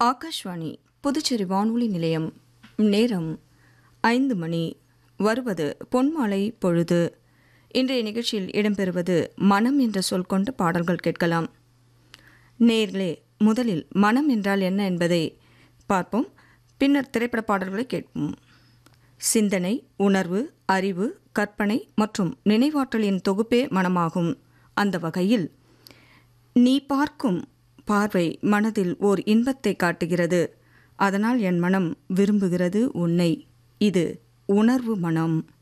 ஆகாஷ்வாணி புதுச்சேரி வானொலி நிலையம் நேரம் ஐந்து மணி வருவது பொன்மாலை பொழுது இன்றைய நிகழ்ச்சியில் இடம்பெறுவது மனம் என்ற சொல் கொண்ட பாடல்கள் கேட்கலாம் நேர்களே முதலில் மனம் என்றால் என்ன என்பதை பார்ப்போம் பின்னர் திரைப்பட பாடல்களை கேட்போம் சிந்தனை உணர்வு அறிவு கற்பனை மற்றும் நினைவாற்றலின் தொகுப்பே மனமாகும் அந்த வகையில் நீ பார்க்கும் பார்வை மனதில் ஓர் இன்பத்தை காட்டுகிறது அதனால் என் மனம் விரும்புகிறது உன்னை இது உணர்வு மனம்